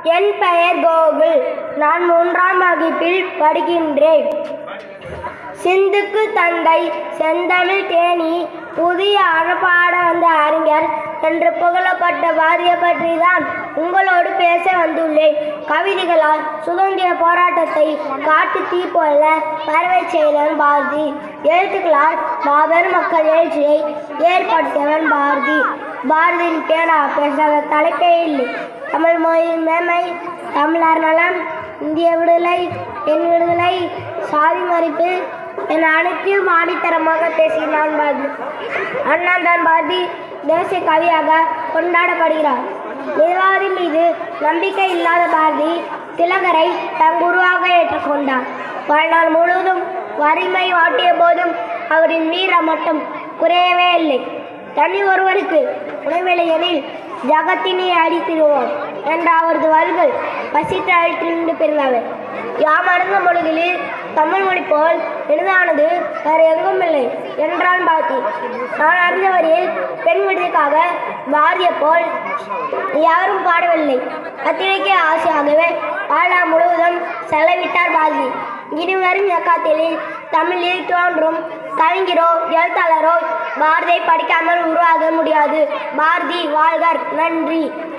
என் பெயர் கோகுல் நான் மூன்றாம் வகுப்பில் படிக்கின்றேன் சிந்துக்கு தந்தை செந்தமிழ் தேனி புதிய அறப்பாட வந்த அறிஞர் என்று புகழப்பட்ட பாரதியை பற்றி தான் உங்களோடு பேச வந்துள்ளேன் கவிதைகளால் சுதந்திர போராட்டத்தை காட்டு தீ போல பரவச் செய்தவன் பாரதி எழுத்துக்களால் மாபெரும் மக்கள் எழுச்சியை ஏற்படுத்தியவன் பாரதி பாரதியின் பேனா பேசாத தலைப்பே இல்லை தமிழ் மொழியின் மேன்மை தமிழர் நலம் இந்திய விடுதலை என் விடுதலை சாதி மறிப்பு என் அனைத்தையும் ஆடித்தரமாக பேசினான் பாரதி அண்ணன் தான் பாரதி தேசிய கவியாக கொண்டாடப்படுகிறார் நிர்வாகி மீது நம்பிக்கை இல்லாத பாரதி திலகரை தன் குருவாக ஏற்றுக்கொண்டார் வாழ்நாள் முழுவதும் வறுமை வாட்டிய போதும் அவரின் வீரம் மட்டும் குறையவே இல்லை தனி ஒருவருக்கு உணவில்லை எனில் ஜகத்தினை அடித்திடுவோம் என்ற அவரது வரிகள் பசித்து அழித்திருந்து பிறந்தவை யாம் அறிந்த மொழிகளில் தமிழ் மொழி போல் எளிதானது வேறு எங்கும் இல்லை என்றான் பாரதி நான் அறிந்த வரையில் பெண் விடுதிக்காக பாரதியை போல் யாரும் பாடவில்லை அத்திரைக்கே ஆசையாகவே வாழ்நாள் முழுவதும் செலவிட்டார் பாரதி இனிவரும் எக்காத்திலில் தமிழில் தோன்றும் கவிஞரோ எழுத்தாளரோ பாரதியை படிக்காமல் உருவாக முடியாது பாரதி வாழ்கர் நன்றி